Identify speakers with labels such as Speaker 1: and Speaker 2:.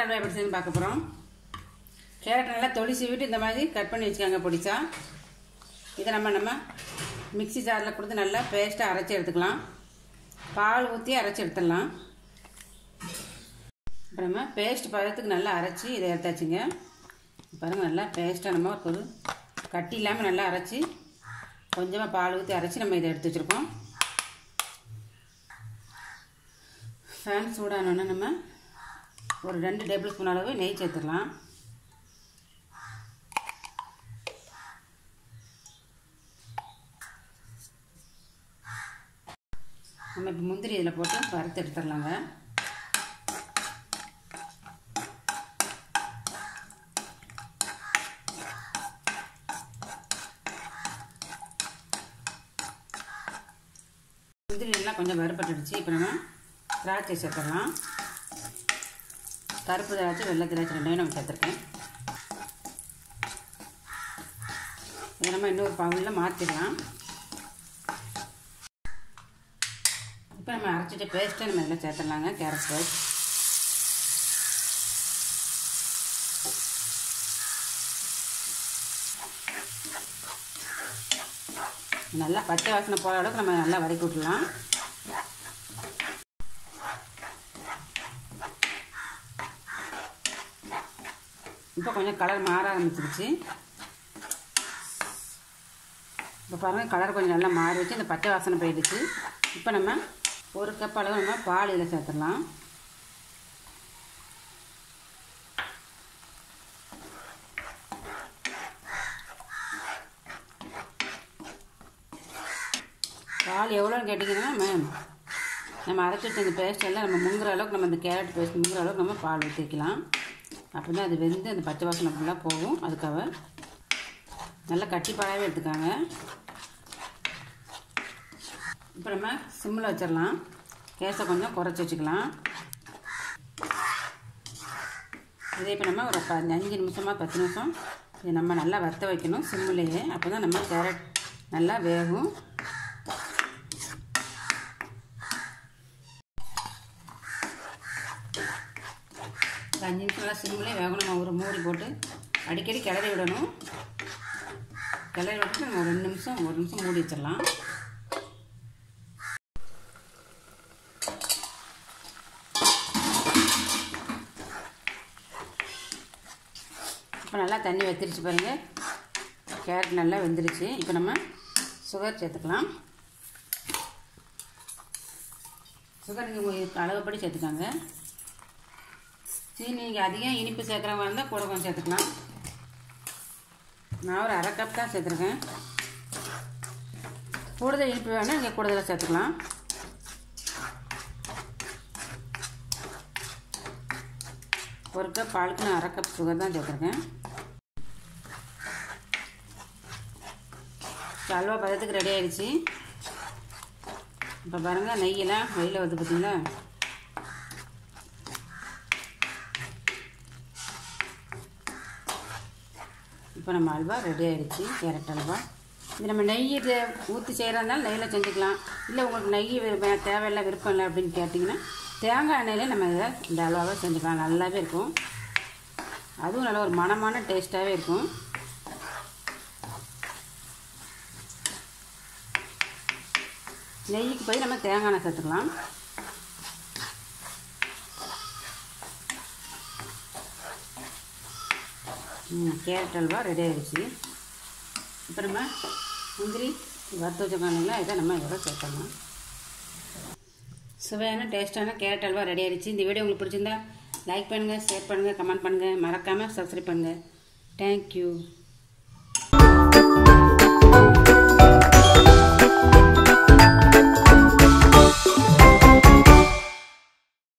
Speaker 1: carrot halwa எப்படி செய்யணும்னு பார்க்க போகிறோம் கேரட் நல்லா தொளி சீவிட்டு இந்த மாதிரி கட் பண்ணி வச்சுக்கோங்க பிடிச்சா இதை நம்ம நம்ம மிக்ஸி ஜாரில் கொடுத்து நல்லா பேஸ்ட்டாக அரைச்சி எடுத்துக்கலாம் பால் ஊற்றி அரைச்சி எடுத்துடலாம் அப்புறமா பேஸ்ட் பதத்துக்கு நல்லா அரைச்சி இதை எடுத்தாச்சுங்க பாருங்கள் நல்லா பேஸ்ட்டாக நம்ம ஒரு கட்டி இல்லாமல் நல்லா அரைச்சி கொஞ்சமாக பால் ஊற்றி அரைச்சி நம்ம இதை எடுத்து வச்சுருக்கோம் ஃபேன் சூடானோன்னா நம்ம ஒரு ரெண்டு டேபிள் ஸ்பூன் அளவு நெய் சேர்த்துடலாம் நம்ம இப்போ முந்திரி இதில் போட்டு வறுத்து எடுத்துடலாங்க முந்திரி எல்லாம் கொஞ்சம் வறுபட்டுடுச்சு இப்போ நம்ம திராட்சை சேர்த்துடலாம் கருப்பு திராட்சை வெள்ளை திராட்சை ரெண்டையும் நம்ம சேர்த்துருக்கேன் இதை நம்ம இன்னொரு பவுலில் மாற்றிடலாம் இப்போ நம்ம அரைச்சிட்ட பேஸ்ட்டை நம்ம இதில் சேர்த்துடலாங்க கேரட் பேஸ்ட் நல்லா பச்சை வாசனை போகிற அளவுக்கு நம்ம நல்லா வதக்கி விட்டுலாம் இப்போ கொஞ்சம் கலர் மாற ஆரம்பிச்சிருச்சு இப்போ பாருங்கள் கலர் கொஞ்சம் நல்லா மாறிடுச்சு இந்த பச்சை வாசனை போயிடுச்சு இப்போ நம்ம ஒரு கப் அளவு நம்ம பால் இதில் சேர்த்துடலாம் பால் எவ்வளோன்னு கேட்டிங்கன்னா மேம் நம்ம அரைச்சி வச்ச இந்த பேஸ்ட் எல்லாம் நம்ம முங்குற அளவுக்கு நம்ம இந்த கேரட் பேஸ்ட் முங்குற அளவுக்கு நம்ம பால் ஊற்றிக்கலாம் அப்போ தான் அது வெந்து அந்த பச்சை வாசனை ஃபுல்லாக போகும் அதுக்காக நல்லா கட்டி பாலாகவே எடுத்துக்காங்க இப்போ நம்ம சிம்மில் வச்சிடலாம் கேஸை கொஞ்சம் குறைச்சி வச்சுக்கலாம் இதே இப்போ நம்ம ஒரு ப அஞ்சு நிமிஷமாக பத்து நிமிஷம் இதை நம்ம நல்லா வற்ற வைக்கணும் சிம்மிலேயே அப்போ தான் நம்ம கேரட் நல்லா வேகும் அஞ்சு நிமிஷம்லாம் சிம்மிலே வேகணும் நம்ம ஒரு மூடி போட்டு அடிக்கடி கிளறி விடணும் கிளறி விட்டுட்டு நம்ம ஒரு ரெண்டு நிமிஷம் ஒரு நிமிஷம் மூடி வச்சிடலாம் இப்போ நல்லா தண்ணி வத்திருச்சு பாருங்கள் கேரட் நல்லா வெந்துருச்சு இப்போ நம்ம சுகர் சேர்த்துக்கலாம் சுகர் நீங்கள் உங்களுக்கு அளவுப்படி சேர்த்துக்காங்க சீனி நீங்கள் அதிகம் இனிப்பு சேர்க்குறவங்க இருந்தால் கூட கொஞ்சம் சேர்த்துக்கலாம் நான் ஒரு அரை கப் தான் சேர்த்துருக்கேன் கூடுதல் இனிப்பு வேணால் நீங்கள் கூடுதலாக சேர்த்துக்கலாம் ஒரு கப் பாலுக்கு நான் அரை கப் சுகர் தான் சேர்த்துருக்கேன் அல்வா பதத்துக்கு ரெடி ஆயிடுச்சு இப்போ பாருங்கள் நெய்யெல்லாம் வெயில் வருது பார்த்தீங்களா இப்போ நம்ம அல்வா ரெடி ஆகிடுச்சு கேரட் அல்வா இது நம்ம நெய் இது ஊற்றி செய்கிறதுனால நெய்யில் செஞ்சுக்கலாம் இல்லை உங்களுக்கு நெய் வே- தேவையில்லை விருப்பம் இல்லை அப்படின்னு கேட்டிங்கன்னா தேங்காய் எண்ணெயிலே நம்ம இதை இந்த அல்வாவை செஞ்சுக்கலாம் நல்லாவே இருக்கும் அதுவும் நல்ல ஒரு மணமான டேஸ்ட்டாகவே இருக்கும் நெய்க்கு போய் நம்ம தேங்காய் எண்ணெய் சேர்த்துக்கலாம் ம், கேரட் அல்வா ரெடி ஆயிடுச்சு இப்போ நம்ம முந்திரி வறுத்து வச்சுக்கோங்களா இதை நம்ம இதோட சேர்த்துடலாம் சுவையான டேஸ்ட்டான கேரட் அல்வா ரெடி ஆயிடுச்சு இந்த வீடியோ உங்களுக்கு பிடிச்சிருந்தா லைக் பண்ணுங்கள் ஷேர் பண்ணுங்கள் கமெண்ட் பண்ணுங்கள் மறக்காமல் சப்ஸ்கிரைப் பண்ணுங்கள் தேங்க்யூ